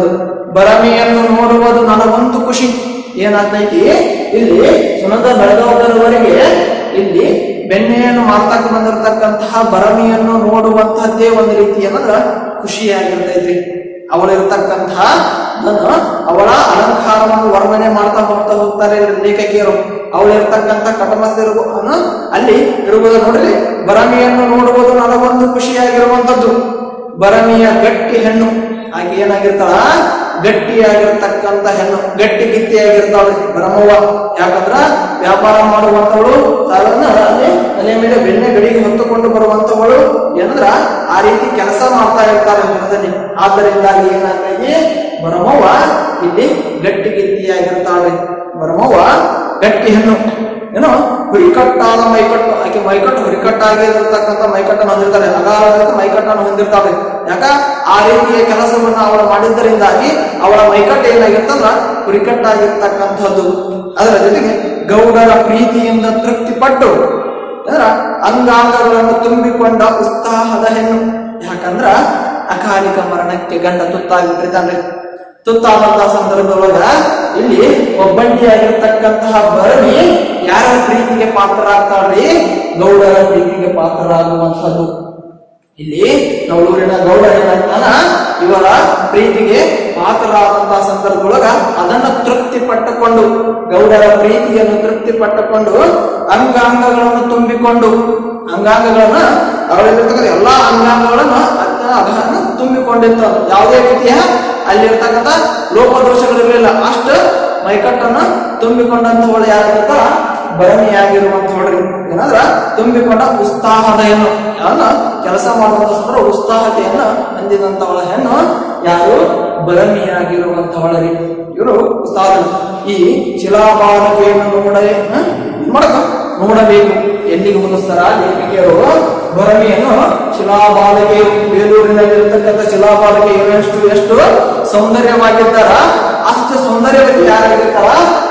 ಬರಮೆಯನ್ನು ನೋಡುವುದು ನನಗೊಂದು ಖುಷಿ ಏನಾಗ್ತೈತಿ ಇಲ್ಲಿ ಸುನಂದ ಬೆಳಗಾವದರವರೆಗೆ ಇಲ್ಲಿ ಬೆಣ್ಣೆಯನ್ನು ಮಾರ್ತಕ್ಕ ಬಂದಿರತಕ್ಕಂತಹ ಬರಮಿಯನ್ನು ನೋಡುವಂತಹದ್ದೇ ಒಂದು ರೀತಿ ಏನಂದ್ರ ಖುಷಿಯಾಗಿರ್ತೈತ್ರಿ ಅವಳಿರ್ತಕ್ಕಂತಹ ಅದನ್ನು ಅವಳ ಅಲಂಕಾರವನ್ನು ವರ್ಣನೆ ಮಾಡ್ತಾ ಹೋಗ್ತಾ ಹೋಗ್ತಾರೆ ಲೇಖಕಿಯರು ಅವಳಿರ್ತಕ್ಕಂಥ ಕಟಮಸ್ತಿರು ಅಲ್ಲಿ ಇರುವುದು ನೋಡ್ರಿ ಬರಮಿಯನ್ನು ನೋಡುವುದು ನನಗೊಂದು ಖುಷಿಯಾಗಿರುವಂತದ್ದು ಬರಮಿಯ ಗಟ್ಟಿ ಹೆಣ್ಣು ಆಕೆ ಏನಾಗಿರ್ತಾಳ ಗಟ್ಟಿಯಾಗಿರ್ತಕ್ಕಂಥ ಹೆಣ್ಣು ಗಟ್ಟಿ ಗಿತ್ತಿಯಾಗಿರ್ತಾಳೆ ಬರಮವ್ವ ಯಾಕಂದ್ರ ವ್ಯಾಪಾರ ಮಾಡುವಂತವಳು ಸಾಧಾರಣ ಅಲ್ಲಿ ತಲೆ ಮೇಲೆ ಬೆಣ್ಣೆ ಗಡಿಗೆ ಹೊತ್ತುಕೊಂಡು ಬರುವಂತವಳು ಏನಂದ್ರ ಆ ರೀತಿ ಕೆಲಸ ಮಾಡ್ತಾ ಇರ್ತಾರೆ ಹೊಲದಲ್ಲಿ ಆದ್ದರಿಂದಾಗಿ ಏನಾಗ್ತೈತಿ ಬರಮವ್ವ ಇಲ್ಲಿ ಗಟ್ಟಿ ಗಿತ್ತಿಯಾಗಿರ್ತಾಳೆ ಬರಮವ್ವ ಗಟ್ಟಿ ಹೆಣ್ಣು ಏನೋ ಹುರಿಕಟ್ಟಾದ ಮೈಕಟ್ಟು ಆಕೆ ಮೈಕಟ್ಟು ಹುರಿಕಟ್ಟಾಗಿ ಇರತಕ್ಕಂಥ ಮೈಕಟ್ಟನ್ನು ಹೊಂದಿರ್ತಾರೆ ಅಗಾಧ ಮೈಕಟ್ಟನ್ನು ಹೊಂದಿರ್ತಾಳೆ ಯಾಕ ಆ ರೀತಿಯ ಕೆಲಸವನ್ನ ಅವಳು ಮಾಡಿದ್ದರಿಂದಾಗಿ ಅವಳ ಮೈಕಟ್ಟು ಏನಾಗಿರ್ತಂದ್ರ ಹುರಿಕಟ್ಟಾಗಿರ್ತಕ್ಕಂಥದ್ದು ಅದರ ಜೊತೆಗೆ ಗೌಡರ ಪ್ರೀತಿಯಿಂದ ತೃಪ್ತಿಪಟ್ಟು ಅಂದ್ರ ಅಂಗಾಂಗಗಳನ್ನು ತುಂಬಿಕೊಂಡ ಉತ್ಸಾಹದ ಹೆಣ್ಣು ಯಾಕಂದ್ರ ಅಕಾಲಿಕ ಮರಣಕ್ಕೆ ಗಂಡ ತುತ್ತಾಗಿಬಿಟ್ಟಿದ್ದಾನೆ ತುತ್ತಾದಂತಹ ಸಂದರ್ಭದೊಳಗ ಇಲ್ಲಿ ಒಬ್ಬಂಟಿಯಾಗಿರ್ತಕ್ಕಂತಹ ಬರಲಿ ಯಾರ ಪ್ರೀತಿಗೆ ಪಾತ್ರರಾಗ್ತಾಳ್ರಿ ಗೌಡರ ಪ್ರೀತಿಗೆ ಪಾತ್ರರಾಗುವಂಥದ್ದು ಇಲ್ಲಿ ನವಳೂರಿನ ಗೌಡ ಏನಾಗ್ತಾನ ಇವರ ಪ್ರೀತಿಗೆ ಪಾತ್ರರಾದಂತಹ ಸಂದರ್ಭದೊಳಗ ಅದನ್ನ ತೃಪ್ತಿ ಪಟ್ಟುಕೊಂಡು ಗೌಡರ ಪ್ರೀತಿಯನ್ನು ತೃಪ್ತಿ ಪಟ್ಟುಕೊಂಡು ಅಂಗಾಂಗಗಳನ್ನು ತುಂಬಿಕೊಂಡು ಅಂಗಾಂಗಗಳನ್ನ ಅವರಲ್ಲಿರ್ತಕ್ಕಂಥ ಎಲ್ಲಾ ಅಂಗಾಂಗಗಳನ್ನು ಅತ್ತ ಅದನ್ನ ತುಂಬಿಕೊಂಡಿರ್ತ ಯಾವುದೇ ರೀತಿಯ ಅಲ್ಲಿರ್ತಕ್ಕಂಥ ಲೋಪದೋಷಗಳಿರಲಿಲ್ಲ ಅಷ್ಟು ಮೈಕಟ್ಟನ್ನ ತುಂಬಿಕೊಂಡಂತವಳು ಯಾರಂತ ಭರಣಿಯಾಗಿರುವಂತವಳ್ರಿ ಏನಂದ್ರ ತುಂಬಿಕೊಂಡ ಉತ್ಸಾಹದ ಹೆಣ್ಣು ಯಾವನ್ನ ಕೆಲಸ ಮಾಡುವಂತ ಸಂದರ್ಭ ಉತ್ಸಾಹತೆಯನ್ನ ಹೊಂದಿದಂತವಳ ಹೆಣ್ಣು ಯಾರು ಭರಣಿಯಾಗಿರುವಂತವಳರಿ ಇವರು ಉತ್ಸಾಹ ಈ ಶಿಲಾಬಾಲಕೆಯನ್ನು ನೋಡ ಹ? ಏನ್ ಮಾಡಕ ನೋಡಬೇಕು ಎಲ್ಲಿಗೆ ಹೋಲಿಸ್ತಾರ ಲೇಖಕಿಯರು ಭರಣಿಯನ್ನು ಶಿಲಾಬಾಲಕೆ ಬೇಲೂರಿನಲ್ಲಿರ್ತಕ್ಕಂಥ ಶಿಲಾಬಾಲಕೆ ಎಷ್ಟು ಎಷ್ಟು ಸೌಂದರ್ಯವಾಗಿದ್ದಾರ ಅಷ್ಟು ಸೌಂದರ್ಯವತಿ ಯಾರಾಗಿರ್ತಾರ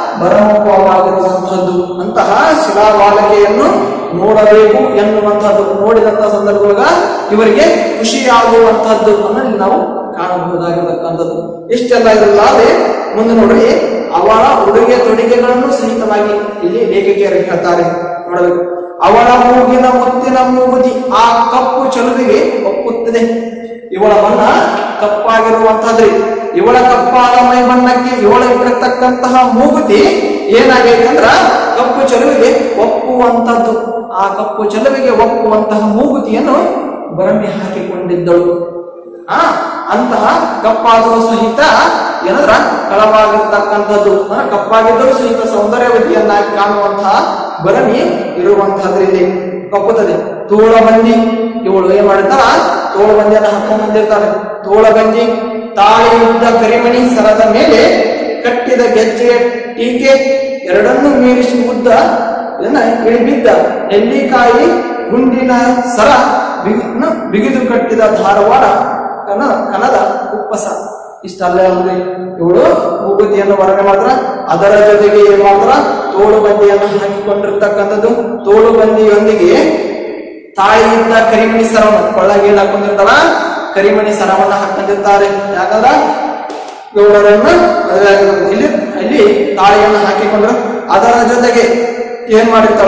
ಬರಮುಖವಾಗಿರುವಂತಹದ್ದು ಅಂತಹ ಶಿಲಾಬಾಲಕೆಯನ್ನು ನೋಡಬೇಕು ಎನ್ನುವಂತಹದ್ದು ನೋಡಿದಂತಹ ಸಂದರ್ಭದೊಳಗ ಇವರಿಗೆ ಖುಷಿಯಾಗುವಂತಹದ್ದು ಅನ್ನೋದು ನಾವು ಕಾಣಬಹುದಾಗಿರತಕ್ಕಂಥದ್ದು ಇಷ್ಟೆಲ್ಲ ಇರಲಾದೆ ಮುಂದೆ ನೋಡ್ರಿ ಅವಳ ಉಡುಗೆ ತೊಡುಗೆಗಳನ್ನು ಸಹಿತವಾಗಿ ಇಲ್ಲಿ ಲೇಖಕಿಯರು ಹೇಳ್ತಾರೆ ನೋಡಬೇಕು ಅವಳ ಮೂಗಿನ ಮುತ್ತಿನ ಮೂಗುತಿ ಆ ಕಪ್ಪು ಚಲುವಿಗೆ ಒಪ್ಪುತ್ತದೆ ಇವಳ ಬಣ್ಣ ಕಪ್ಪಾಗಿರುವಂತಹದ್ರಿ ಇವಳ ಕಪ್ಪಾದ ಮೈ ಬಣ್ಣಕ್ಕೆ ಇವಳ ಇಟ್ಟಿರ್ತಕ್ಕಂತಹ ಮೂಗುತಿ ಏನಾಗೈತೆ ಅಂದ್ರ ಕಪ್ಪು ಚಲುವಿಗೆ ಒಪ್ಪುವಂತದ್ದು ಆ ಕಪ್ಪು ಚಲುವಿಗೆ ಒಪ್ಪುವಂತಹ ಮೂಗುತಿಯನ್ನು ಬರಮಿ ಹಾಕಿಕೊಂಡಿದ್ದಳು ಆ ಅಂತಹ ಕಪ್ಪಾದರೂ ಸಹಿತ ಏನಂದ್ರ ಕಳವಾಗಿರ್ತಕ್ಕಂಥದ್ದು ಅಂದ್ರೆ ಕಪ್ಪಾಗಿದ್ದರೂ ಸಹಿತ ಸೌಂದರ್ಯವತಿಯನ್ನಾಗಿ ಕಾಣುವಂತಹ ಬರಮಿ ಇರುವಂತಹದ್ರಲ್ಲಿ ಕಪ್ಪುತ್ತದೆ ತೋಳಬಂದಿ ಇವಳು ಏನ್ ಮಾಡಿರ್ತಾರ ತೋಳಬಂದಿಯನ್ನ ಹಾಕೊಂಡ್ ಬಂದಿರ್ತಾರೆ ತೋಳಬಂದಿ ತಾಳಿಯುದ್ದ ಕರಿಮಣಿ ಸರದ ಮೇಲೆ ಕಟ್ಟಿದ ಗೆಜ್ಜೆಯ ಟೀಕೆ ಎರಡನ್ನೂ ಮೀರಿಸಿ ಉದ್ದ ಇದನ್ನ ಇಳಿಬಿದ್ದ ನೆಲ್ಲಿಕಾಯಿ ಗುಂಡಿನ ಸರ ಬಿಗಿ- ಬಿಗಿದು ಕಟ್ಟಿದ ಧಾರವಾಡ ಕನ ಕನದ ಕುಪ್ಪಸ ಇಷ್ಟಲ್ಲೇ ಅಲ್ರಿ ಇವಳು ಮೂಗುತಿಯನ್ನು ವರ್ಣನೆ ಮಾತ್ರ ಅದರ ಜೊತೆಗೆ ಏನ್ ಮಾತ್ರ ತೋಳು ಬಂದಿಯನ್ನು ಹಾಕಿಕೊಂಡಿರ್ತಕ್ಕಂಥದ್ದು ತೋಳು ಬಂದಿಯೊಂದಿಗೆ ತಾಯಿಯಿಂದ ಕರಿಮಣಿ ಸರವನ್ನು ಕೊಳ್ಳಗೆ ಏನ್ ಹಾಕೊಂಡಿರ್ತಾರ ಕರಿಮಣಿ ಸರವನ್ನ ಹಾಕೊಂಡಿರ್ತಾರೆ ಯಾಕಂದ್ರ ಗೌಡರನ್ನ ಮದುವೆ ಆಗಿರೋದು ಇಲ್ಲಿ ಅಲ್ಲಿ ತಾಳಿಯನ್ನು ಹಾಕಿಕೊಂಡ್ರು ಅದರ ಜೊತೆಗೆ ಏನ್ ಮಾಡಿರ್ತಾಳ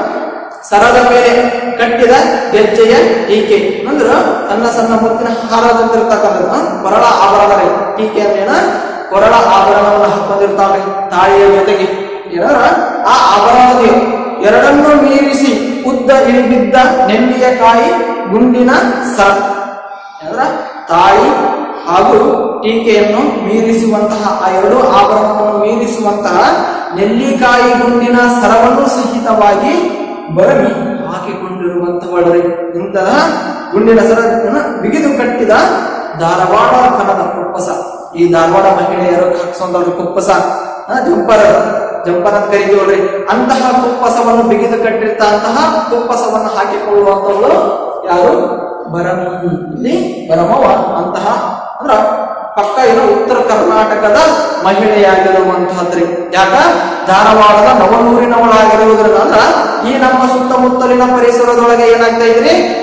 ಸರದ ಮೇಲೆ ಕಟ್ಟಿದ ಗೆಜ್ಜೆಯ ಟೀಕೆ ಅಂದ್ರ ಸಣ್ಣ ಸಣ್ಣ ಮುತ್ತಿನ ಹಾರದಂತಿರ್ತಕ್ಕಂಥದ್ದು ಕೊರಳ ಆಭರಣ ರೀ ಟೀಕೆ ಅಂದ್ರೇನ ಕೊರಳ ಆಭರಣವನ್ನು ಹಾಕೊಂಡಿರ್ತಾಳೆ ತಾಳಿಯ ಜೊತೆಗೆ ಏನಂದ್ರ ಆ ಆಭರಣದ ಎರಡನ್ನೂ ಮೀರಿಸಿ ಉದ್ದ ಇಳಿಬಿದ್ದ ನೆಲ್ಲಿಯ ಕಾಯಿ ಗುಂಡಿನ ಸರ ಅಂದ್ರ ತಾಳಿ ಹಾಗೂ ಟೀಕೆಯನ್ನು ಮೀರಿಸುವಂತಹ ಆ ಎರಡು ಆಭರಣವನ್ನು ಮೀರಿಸುವಂತಹ ನೆಲ್ಲಿಕಾಯಿ ಗುಂಡಿನ ಸರವನ್ನು ಸಹಿತವಾಗಿ ಬರಮಿ ಹಾಕಿಕೊಂಡಿರುವಂತಹವಳರಿ ಇಂತಹ ಗುಂಡಿನ ಸರವನ್ನು ಬಿಗಿದು ಕಟ್ಟಿದ ಧಾರವಾಡ ಕಣದ ಕುಪ್ಪಸ ಈ ಧಾರವಾಡ ಮಹಿಳೆಯರು ಹಾಕಿಸುವಂತ ಕುಪ್ಪಸ ಆ, ಜಂಪರ್ ಜಂಪರ್ ಅಂತ ಕರಿತೀವಲ್ರಿ ಅಂತಹ ಕುಪ್ಪಸವನ್ನು ಬಿಗಿದು ಕಟ್ಟಿರ್ತಂತಹ ಕುಪ್ಪಸವನ್ನು ಹಾಕಿಕೊಳ್ಳುವಂತವಳು ಯಾರು ಬರಮಿ ಇಲ್ಲಿ ಬರಮವ ಅಂತಹ ಅಂದ್ರ ಪಕ್ಕ ಏನೋ ಉತ್ತರ ಕರ್ನಾಟಕದ ಮಹಿಳೆಯಾಗಿರುವಂತಹದ್ರಿ ಯಾಕ ಧಾರವಾಡದ ನವನೂರಿನವಳಾಗಿರುವುದರಿಂದ ಅಂದ್ರ ಈ ನಮ್ಮ ಸುತ್ತಮುತ್ತಲಿನ ಪರಿಸರದೊಳಗೆ ಏನಾಗ್ತಾ ಇದ್ರಿ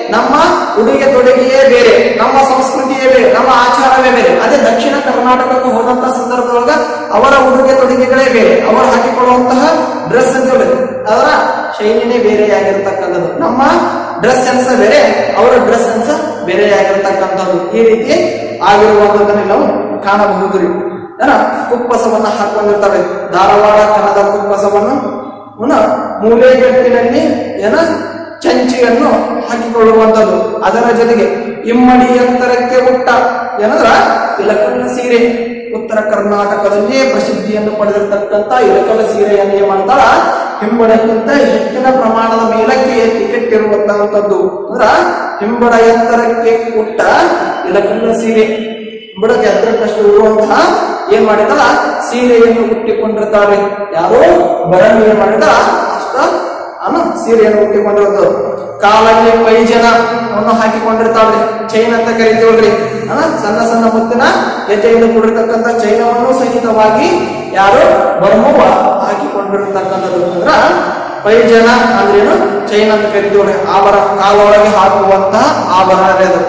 ನಮ್ಮ ಉಡುಗೆ ತೊಡುಗೆಯೇ ಬೇರೆ ನಮ್ಮ ಸಂಸ್ಕೃತಿಯೇ ಬೇರೆ ನಮ್ಮ ಆಚಾರವೇ ಬೇರೆ ಅದೇ ದಕ್ಷಿಣ ಕರ್ನಾಟಕಕ್ಕೆ ಹೋದಂತ ಸಂದರ್ಭದೊಳಗ ಅವರ ಉಡುಗೆ ತೊಡುಗೆಗಳೇ ಬೇರೆ ಅವರು ಹಾಕಿಕೊಳ್ಳುವಂತಹ ಡ್ರೆಸ್ ಅಂತ ಬೇರೆ ಅದರ ಶೈಲಿನೇ ಬೇರೆಯಾಗಿರ್ತಕ್ಕಂಥದ್ದು ನಮ್ಮ ಡ್ರೆಸ್ ಸೆನ್ಸ್ ಬೇರೆ ಅವರ ಡ್ರೆಸ್ ಸೆನ್ಸ್ ಬೇರೆಯಾಗಿರ್ತಕ್ಕಂಥದ್ದು ಈ ರೀತಿ ಆಗಿರುವಂತದ್ದನ್ನ ನಾವು ಕಾಣಬಹುದು ರೀ ಏನ ಕುಪ್ಪಸವನ್ನ ಹಾಕೊಂಡಿರ್ತಾರೆ ಧಾರವಾಡ ಕನ್ನಡ ಕುಪ್ಪಸವನ್ನು ಪುನಃ ಮೂಲೆಗಟ್ಟಿನಲ್ಲಿ ಏನ ಚಂಚಿಯನ್ನು ಹಾಕಿಕೊಳ್ಳುವಂಥದ್ದು ಅದರ ಜೊತೆಗೆ ಇಮ್ಮಡಿ ಎತ್ತರಕ್ಕೆ ಹುಟ್ಟ ಏನಂದ್ರ ಇಲಕಲ್ಲ ಸೀರೆ ಉತ್ತರ ಕರ್ನಾಟಕದಲ್ಲಿಯೇ ಪ್ರಸಿದ್ಧಿಯನ್ನು ಪಡೆದಿರ್ತಕ್ಕಂಥ ಇಲಕಲ್ಲ ಸೀರೆಯನ್ನು ಏನ್ ಮಾಡ್ತಾಳ ಹಿಂಬಡಕ್ಕಿಂತ ಹೆಚ್ಚಿನ ಪ್ರಮಾಣದ ಮೇಲಕ್ಕೆ ಎತ್ತಿ ಕಟ್ಟಿರುವಂತಹದ್ದು ಅಂದ್ರ ಹಿಂಬಡ ಎತ್ತರಕ್ಕೆ ಹುಟ್ಟ ಇಲಕಲ್ಲ ಸೀರೆ ಹಿಂಬಡಕ್ಕೆ ಎತ್ತರಕ್ಕಷ್ಟು ಇರುವಂತಹ ಏನ್ ಮಾಡಿದಾಳ ಸೀರೆಯನ್ನು ಹುಟ್ಟಿಕೊಂಡಿರ್ತಾರೆ ಯಾರು ಬರಲು ಏನ್ ಮಾಡಿದಾಳ ಅಷ್ಟ ಅನ್ನ ಸೀರೆಯನ್ನು ಹುಟ್ಟಿಕೊಂಡಿರೋದು ಕಾಲಲ್ಲಿ ಪೈಜನ ಅನ್ನು ಹಾಕಿಕೊಂಡಿರ್ತಾಳ್ರಿ ಚೈನ್ ಅಂತ ಕರಿತೀವಲ್ರಿ ಅನ್ನ ಸಣ್ಣ ಸಣ್ಣ ಮುತ್ತಿನ ಹೆಜ್ಜೆಯಿಂದ ಕೂಡಿರ್ತಕ್ಕಂಥ ಚೈನವನ್ನು ಸಹಿತವಾಗಿ ಯಾರು ಬರ್ಮವ್ವ ಹಾಕಿಕೊಂಡಿರ್ತಕ್ಕಂಥದ್ದು ಅಂದ್ರ ಪೈಜನ ಅಂದ್ರೇನು ಚೈನ್ ಅಂತ ಕರಿತೀವ್ರಿ ಆಭರಣ ಕಾಲೊಳಗೆ ಹಾಕುವಂತಹ ಆಭರಣ ಅದು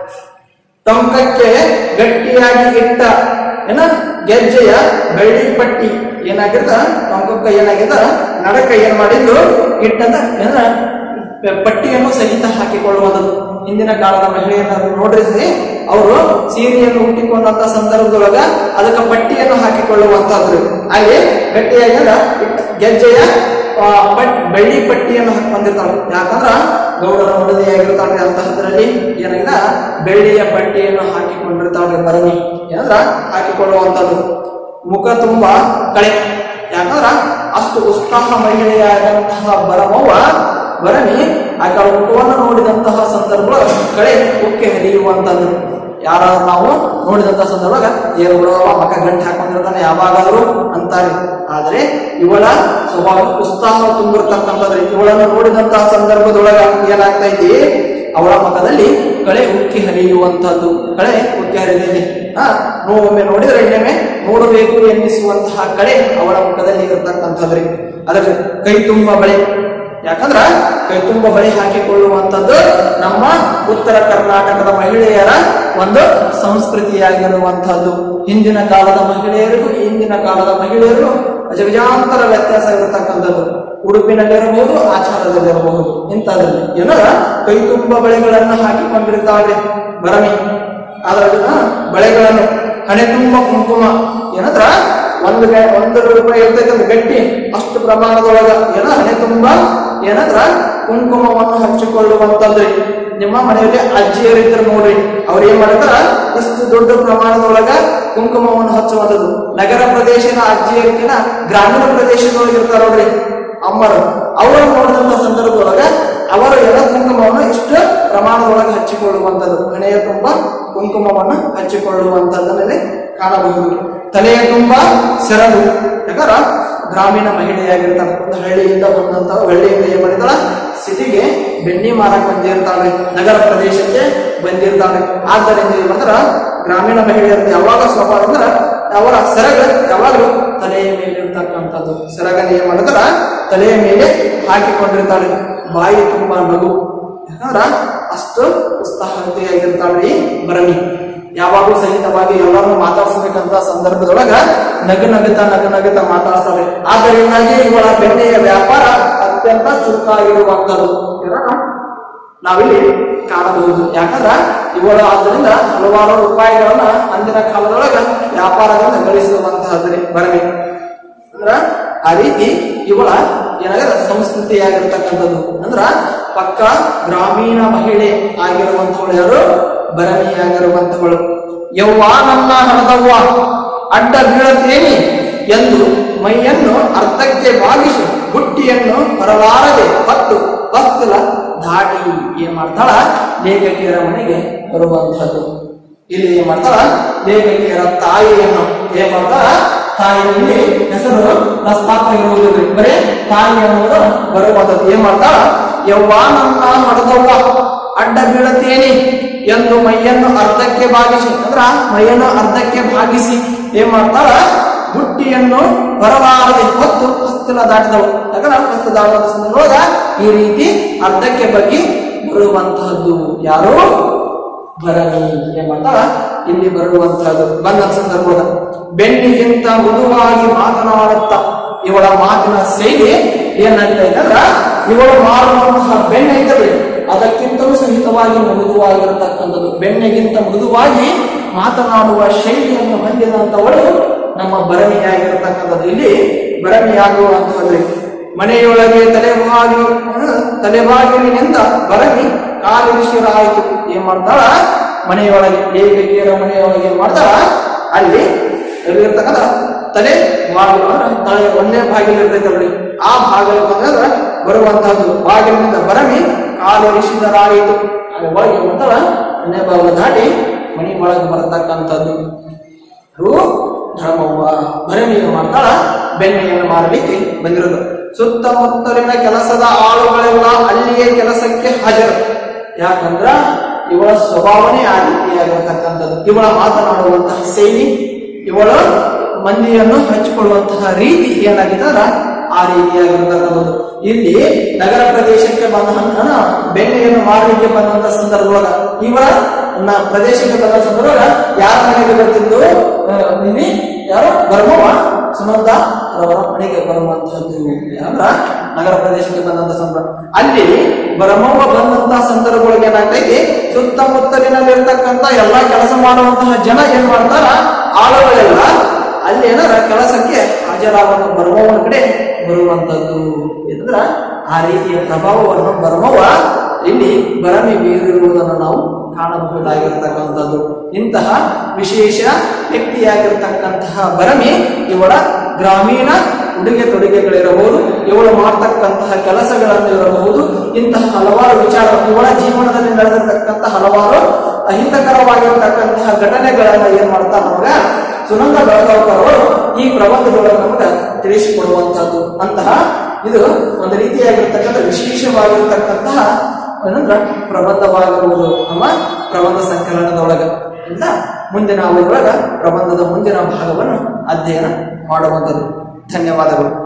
ಟೊಂಕಕ್ಕೆ ಗಟ್ಟಿಯಾಗಿ ಇಟ್ಟ ಏನ ಗೆಜ್ಜೆಯ ಬೆಳ್ಳಿ ಪಟ್ಟಿ ಏನಾಗಿರ್ತ ಟೊಂಕಕ್ಕ ಏನಾಗಿದ್ದ ನಡಕ ಏನ್ ಮಾಡಿದ್ದು ಇಟ್ಟಂದ ಏನ ಪಟ್ಟಿಯನ್ನು ಸಹಿತ ಹಾಕಿಕೊಳ್ಳುವಂಥದ್ದು ಹಿಂದಿನ ಕಾಲದ ಮಹಿಳೆಯನ್ನ ನೋಡ್ರಿ ಅವರು ಸೀರೆಯನ್ನು ಹುಟ್ಟಿಕೊಂಡಂತ ಸಂದರ್ಭದೊಳಗ ಅದಕ್ಕೆ ಪಟ್ಟಿಯನ್ನು ಹಾಕಿಕೊಳ್ಳುವಂತಹದ್ದು ಅಲ್ಲಿ ಗಟ್ಟಿಯಾಗಿ ಅಂದ್ರ ಇಟ್ಟ ಗೆಜ್ಜೆಯ ಆ, ಪಟ್ ಬೆಳ್ಳಿ ಪಟ್ಟಿಯನ್ನು ಹಾಕಿ ಬಂದಿರ್ತಾಳೆ ಯಾಕಂದ್ರ ಗೌಡರ ಮಡದಿಯಾಗಿರ್ತಾಳೆ ಅಂತಹದ್ರಲ್ಲಿ ಏನಾಗಿದ ಬೆಳ್ಳಿಯ ಪಟ್ಟಿಯನ್ನು ಹಾಕಿಕೊಂಡಿರ್ತಾಳೆ ಬರನಿ ಏನಂದ್ರ ಹಾಕಿಕೊಳ್ಳುವಂಥದ್ದು ಮುಖ ತುಂಬ ಕಳೆ ಯಾಕಂದ್ರ ಅಷ್ಟು ಉತ್ಸಾಹ ಮಹಿಳೆಯಾದಂತಹ ಬರಮವ್ವ ಬರನಿ ಆಕೆ ಮುಖವನ್ನು ನೋಡಿದಂತಹ ಸಂದರ್ಭ ಕಳೆ ಉಕ್ಕೆ ಹರಿಯುವಂಥದ್ದು ಯಾರಾದ್ರೂ ನಾವು ನೋಡಿದಂತ ಸಂದರ್ಭದಾಗ ಏನು ಬಿಡೋವ ಮಕ್ಕ ಗಂಟೆ ಹಾಕೊಂಡಿರ್ತಾನೆ ಯಾವಾಗಾದ್ರೂ ಅಂತಾರೆ ಆದ್ರೆ ಇವಳ ಸ್ವಭಾವ ಉತ್ಸಾಹ ತುಂಬಿರ್ತಕ್ಕಂಥದ್ರಿ ಇವಳನ್ನು ನೋಡಿದಂತಹ ಸಂದರ್ಭದೊಳಗ ಏನಾಗ್ತೈತಿ ಅವಳ ಮುಖದಲ್ಲಿ ಕಳೆ ಉಕ್ಕಿ ಹರಿಯುವಂತಹದ್ದು ಕಳೆ ಉಕ್ಕಿ ಹರಿದಿದೆ ಆ ಒಮ್ಮೆ ನೋಡಿದ್ರೆ ಇನ್ನೊಮ್ಮೆ ನೋಡಬೇಕು ಎನ್ನಿಸುವಂತಹ ಕಳೆ ಅವಳ ಮುಖದಲ್ಲಿ ಇರತಕ್ಕಂಥದ್ರಿ ಅದರ ಕೈ ತುಂಬ ಬಳೆ ಯಾಕಂದ್ರ ಕೈ ತುಂಬ ಬಳಿ ಹಾಕಿಕೊಳ್ಳುವಂಥದ್ದು ನಮ್ಮ ಉತ್ತರ ಕರ್ನಾಟಕದ ಮಹಿಳೆಯರ ಒಂದು ಸಂಸ್ಕೃತಿಯಾಗಿರುವಂತಹದ್ದು ಹಿಂದಿನ ಕಾಲದ ಮಹಿಳೆಯರಿಗೂ ಇಂದಿನ ಕಾಲದ ಮಹಿಳೆಯರಿಗೂ ಅಜಗಜಾಂತರ ವ್ಯತ್ಯಾಸ ಇರತಕ್ಕಂಥದ್ದು ಉಡುಪಿನಲ್ಲಿರಬಹುದು ಆಚಾರದಲ್ಲಿರಬಹುದು ಇಂಥದ್ರಲ್ಲಿ ಏನಾರ ಕೈ ತುಂಬ ಬಳೆಗಳನ್ನು ಹಾಕಿಕೊಂಡಿರ್ತಾವ್ರಿ ಬರಮಿ ಅದರ ಆ, ಬಳೆಗಳನ್ನು ಹಣೆ ತುಂಬ ಕುಂಕುಮ ಏನಂದ್ರ ಒಂದು ಗ- ಒಂದು ರೂಪಾಯಿ ಇರ್ತೈತೆ ಒಂದು ಗಟ್ಟಿ ಅಷ್ಟು ಪ್ರಮಾಣದೊಳಗ ಏನ ಹಣೆ ತುಂಬ ಏನಂದ್ರ ಕುಂಕುಮವನ್ನು ಹಚ್ಚಿಕೊಳ್ಳುವಂತದ್ರಿ ನಿಮ್ಮ ಮನೆಯಲ್ಲಿ ಅಜ್ಜಿಯರಿದ್ರು ನೋಡ್ರಿ ಅವ್ರು ಏನ್ ಮಾಡ್ತಾರ ಇಷ್ಟು ದೊಡ್ಡ ಪ್ರಮಾಣದೊಳಗ ಕುಂಕುಮವನ್ನು ಹಚ್ಚುವಂಥದ್ದು ನಗರ ಪ್ರದೇಶದ ಅಜ್ಜಿಯರಿಗಿನ ಗ್ರಾಮೀಣ ಪ್ರದೇಶದೊಳಗೆ ಇರ್ತಾರ ನೋಡ್ರಿ ಅಮ್ಮರು ಅವರು ನೋಡಿದಂತ ಸಂದರ್ಭದೊಳಗ ಅವರು ಎಲ್ಲ ಕುಂಕುಮವನ್ನು ಇಷ್ಟು ಪ್ರಮಾಣದೊಳಗೆ ಹಚ್ಚಿಕೊಳ್ಳುವಂಥದ್ದು ಹಣೆಯ ತುಂಬ ಕುಂಕುಮವನ್ನು ಹಚ್ಚಿಕೊಳ್ಳುವಂಥದ್ದನ್ನಲ್ಲಿ ಕಾಣಬಹುದು ತಲೆಯ ತುಂಬ ಸೆರಗು ಯಾಕಂದ್ರ ಗ್ರಾಮೀಣ ಮಹಿಳೆಯಾಗಿರ್ತಾಳೆ ಒಂದು ಹಳ್ಳಿಯಿಂದ ಬಂದಂತ ಹಳ್ಳಿಯಿಂದ ಏನ್ ಮಾಡಿದಾಳ ಸಿಟಿಗೆ ಬೆಣ್ಣಿ ಮಾರಕ್ ಬಂದಿರ್ತಾಳೆ ನಗರ ಪ್ರದೇಶಕ್ಕೆ ಬಂದಿರ್ತಾಳೆ ಆದ್ದರಿಂದ ಏನ್ ಮಾಡ್ತಾರ ಗ್ರಾಮೀಣ ಮಹಿಳೆಯರ ಯಾವಾಗ ಸ್ವಭಾವ ಅಂದ್ರ ಅವರ ಸೆರಗ ಯಾವಾಗಲೂ ತಲೆಯ ಮೇಲೆ ಇರ್ತಕ್ಕಂಥದ್ದು ಸೆರಗನ ಏನ್ ಮಾಡಿದ್ರ ತಲೆಯ ಮೇಲೆ ಹಾಕಿಕೊಂಡಿರ್ತಾಳೆ ಬಾಯಿ ತುಂಬಾ ನಗು ಯಾಕಂದ್ರ ಅಷ್ಟು ಉತ್ಸಾಹತೆಯಾಗಿರ್ತಾಳ್ರಿ ಬರಮಿ ಯಾವಾಗಲೂ ಸಹಿತವಾಗಿ ಎಲ್ಲರನ್ನು ಮಾತಾಡ್ಸ್ಬೇಕಂತ ಸಂದರ್ಭದೊಳಗ ನಗು ನಗುತ್ತಾ ನಗು ನಗುತ್ತಾ ಮಾತಾಡ್ತಾಳೆ ಆದ್ದರಿಂದಾಗಿ ಇವಳ ಬೆಣ್ಣೆಯ ವ್ಯಾಪಾರ ಅತ್ಯಂತ ಚುರುಕಾಗಿರುವಂತದ್ದು ಇದನ್ನ ನಾವಿಲ್ಲಿ ಕಾಣಬಹುದು ಯಾಕಂದ್ರ ಇವಳ ಆದ್ದರಿಂದ ಹಲವಾರು ರೂಪಾಯಿಗಳನ್ನ ಅಂದಿನ ಕಾಲದೊಳಗ ವ್ಯಾಪಾರದಿಂದ ಗಳಿಸುವಂತಹದ್ರಿ ಬರಮಿ ಅಂದ್ರ ಆ ರೀತಿ ಇವಳ ಏನಾಗದ ಸಂಸ್ಕೃತಿಯಾಗಿರ್ತಕ್ಕಂಥದ್ದು ಅಂದ್ರ ಪಕ್ಕ ಗ್ರಾಮೀಣ ಮಹಿಳೆ ಆಗಿರುವಂತವಳು ಯಾರು ಬರಣಿಯಾಗಿರುವಂತವಳು ಯವ್ವ ನನ್ನ ಹಣದವ್ವ ಅಡ್ಡ ಬೀಳತೇನಿ ಎಂದು ಮೈಯನ್ನು ಅರ್ಧಕ್ಕೆ ಬಾಗಿಸಿ ಬುಟ್ಟಿಯನ್ನು ಬರಲಾರದೆ ಹತ್ತು ಬಸ್ತಲ ದಾಟಿ ಏನ್ ಮಾಡ್ತಾಳ ಲೇಖಕಿಯರ ಮನೆಗೆ ಬರುವಂತಹದ್ದು ಇಲ್ಲಿ ಏನ್ ಮಾಡ್ತಾಳ ಲೇಖಕಿಯರ ತಾಯಿಯನ್ನು ಏನ್ ಮಾಡ್ತಾಳ ತಾಯಿಯಲ್ಲಿ ಹೆಸರು ಪ್ರಸ್ತಾಪ ಇರುವುದಿಲ್ಲ ಬರೀ ತಾಯಿ ಅನ್ನೋದು ಬರುವಂತದ್ದು ಏನ್ ಮಾಡ್ತಾಳ ಯವ್ವ ನನ್ನ ಹಡದವ್ವ ಅಡ್ಡ ಬೀಳತೇನಿ ಎಂದು ಮೈಯನ್ನು ಅರ್ಧಕ್ಕೆ ಭಾಗಿಸಿ ಅಂದ್ರ ಮೈಯನ್ನು ಅರ್ಧಕ್ಕೆ ಭಾಗಿಸಿ ಏನ್ ಮಾಡ್ತಾಳ ಬುಟ್ಟಿಯನ್ನು ಬರಲಾರದೆ ಹೊತ್ತು ಹಸ್ತಲ ದಾಟಿದವು ಯಾಕಂದ್ರೆ ಹಸ್ತ ದಾಟದ ಸಂದರ್ಭದೊಳಗ ಈ ರೀತಿ ಅರ್ಧಕ್ಕೆ ಬಗ್ಗಿ ಬರುವಂತಹದ್ದು ಯಾರು ಭರಣಿ ಎಂಬಂತ ಇಲ್ಲಿ ಬರುವಂತಹದ್ದು ಬಂದ ಸಂದರ್ಭದ ಬೆನ್ನಿಗಿಂತ ಮೃದುವಾಗಿ ಮಾತನಾಡುತ್ತಾ ಇವಳ ಮಾತಿನ ಶೈಲಿ ಏನಾಗ್ತಾ ಇದೆ ಅಂದ್ರ ಇವಳು ಮಾರುವಂತಹ ಬೆಣ್ಣೆ ಐತಲ್ರಿ ಅದಕ್ಕಿಂತಲೂ ಸಹಿತವಾಗಿ ಮೃದುವಾಗಿರತಕ್ಕಂಥದ್ದು ಬೆಣ್ಣೆಗಿಂತ ಮೃದುವಾಗಿ ಮಾತನಾಡುವ ಶೈಲಿಯನ್ನು ಹೊಂದಿದಂತವಳು ನಮ್ಮ ಭರಣಿಯಾಗಿರತಕ್ಕಂಥದ್ದು ಇಲ್ಲಿ ಭರಣಿಯಾಗುವಂತಹದ್ರಿ ಮನೆಯೊಳಗೆ ತಲೆಬಾಗಿ ತಲೆಬಾಗಿಲಿನಿಂದ ಬರಗಿ ಕಾಲಿರಿಸಿರಾಯಿತು ಏನ್ ಮಾಡ್ತಾಳ ಮನೆಯೊಳಗೆ ಏಕಗೀರ ಮನೆಯೊಳಗೆ ಏನ್ ಮಾಡ್ತಾಳ ಅಲ್ಲಿ ಎಲ್ಲಿರ್ತಕ್ಕಂಥ ತಲೆ ಬಾಗಿಲು ಅಂದ್ರೆ ತಲೆ ಒಂದೇ ಬಾಗಿಲು ಇರ್ತೈತಲ್ರಿ ಆ ಬಾಗಿಲು ಬಂದ್ರೆ ಬರುವಂತಹದ್ದು ಬಾಗಿಲಿನಿಂದ ಬರಗಿ ಕಾಲಿರಿಸಿದರಾಯಿತು ಅಲ್ಲಿ ಒಳಗೆ ಏನ್ ಮಾಡ್ತಾಳ ಮನೆ ಬಾಗಿಲು ದಾಟಿ ಮನೆ ಒಳಗೆ ಬರತಕ್ಕಂಥದ್ದು ಅದು ಧರ್ಮವ್ವ ಭರಣಿಯನ್ನು ಮಾಡ್ತಾಳ ಬೆಣ್ಣೆಯನ್ನು ಮಾರಲಿಕ್ಕೆ ಬಂದಿರೋದು ಸುತ್ತಮುತ್ತಲಿನ ಕೆಲಸದ ಆಳುಗಳೆಲ್ಲ ಅಲ್ಲಿಯೇ ಕೆಲಸಕ್ಕೆ ಹಾಜರು ಯಾಕಂದ್ರ ಇವಳ ಸ್ವಭಾವನೆ ಆ ರೀತಿಯಾಗಿರತಕ್ಕಂಥದ್ದು ಇವಳ ಮಾತನಾಡುವಂತಹ ಶೈಲಿ ಇವಳ ಮಂದಿಯನ್ನು ಹಂಚಿಕೊಳ್ಳುವಂತಹ ರೀತಿ ಏನಾಗಿದೆ ಅಂದ್ರ ಆ ರೀತಿಯಾಗಿರತಕ್ಕಂಥದ್ದು ಇಲ್ಲಿ ನಗರ ಪ್ರದೇಶಕ್ಕೆ ಬಂದ ಹಂತನ ಬೆಣ್ಣೆಯನ್ನು ಮಾರಲಿಕ್ಕೆ ಬಂದಂತ ಸಂದರ್ಭದೊಳಗ ಇವಳ ನ ಪ್ರದೇಶಕ್ಕೆ ಬಂದ ಸಂದರ್ಭದೊಳಗ ಯಾರ ಮನೆಗೆ ಬರ್ತಿದ್ದು ಆ, ಇಲ್ಲಿ ಯಾರು ಬರ್ಮವ ಸುನಂದ ಅವರ ಮನೆಗೆ ಬರುವಂತಹದ್ದು ಅಂದ್ರ ನಗರ ಪ್ರದೇಶಕ್ಕೆ ಬಂದಂತ ಸಂದರ್ಭ ಅಲ್ಲಿ ಬ್ರಹ್ಮವ್ವ ಬಂದಂತಹ ಸಂದರ್ಭಗಳಿಗೆ ಏನಾಗ್ತೈತಿ ಸುತ್ತಮುತ್ತಲಿನಲ್ಲಿರ್ತಕ್ಕಂಥ ಎಲ್ಲಾ ಕೆಲಸ ಮಾಡುವಂತಹ ಜನ ಏನ್ ಮಾಡ್ತಾರ ಆಳುಗಳೆಲ್ಲ ಅಲ್ಲಿ ಏನಾರ ಕೆಲಸಕ್ಕೆ ಹಾಜರಾಗುವ ಬರ್ಮವ್ವನ ಕಡೆ ಬರುವಂತದ್ದು ಏನಂದ್ರ ಆ ರೀತಿಯ ಪ್ರಭಾವವನ್ನು ಬರ್ಮವ್ವ ಇಲ್ಲಿ ಬರಮಿ ಬೀರಿರುವುದನ್ನು ನಾವು ಕಾಣಬಹುದಾಗಿರ್ತಕ್ಕಂಥದ್ದು ಇಂತಹ ವಿಶೇಷ ವ್ಯಕ್ತಿಯಾಗಿರ್ತಕ್ಕಂತಹ ಬರಮಿ ಇವಳ ಗ್ರಾಮೀಣ ಉಡುಗೆ ತೊಡುಗೆಗಳಿರಬಹುದು ಇವಳು ಮಾಡ್ತಕ್ಕಂತಹ ಕೆಲಸಗಳನ್ನು ಇರಬಹುದು ಇಂತಹ ಹಲವಾರು ವಿಚಾರ ಇವಳ ಜೀವನದಲ್ಲಿ ನಡೆದಿರ್ತಕ್ಕಂತಹ ಹಲವಾರು ಅಹಿತಕರವಾಗಿರ್ತಕ್ಕಂತಹ ಘಟನೆಗಳನ್ನ ಏನ್ ಮಾಡ್ತಾ ನಮಗ ಸುನಂದ ಬೆಳಗಾವ್ಕರ್ ಅವರು ಈ ಪ್ರಬಂಧದೊಳಗೆ ನಮಗ ತಿಳಿಸಿಕೊಡುವಂತಹದ್ದು ಅಂತಹ ಇದು ಒಂದು ರೀತಿಯಾಗಿರ್ತಕ್ಕಂಥ ವಿಶೇಷವಾಗಿರ್ತಕ್ಕಂತಹ ಏನಂದ್ರ ಪ್ರಬಂಧವಾಗಿರುವುದು ನಮ್ಮ ಪ್ರಬಂಧ ಸಂಕಲನದೊಳಗ ಇಂದ ಮುಂದಿನ ಅವಧಿಯೊಳಗ ಪ್ರಬಂಧದ ಮುಂದಿನ ಭಾಗವನ್ನು ಅಧ್ಯಯನ ಮಾಡುವಂಥದ್ದು ಧನ್ಯವಾದಗಳು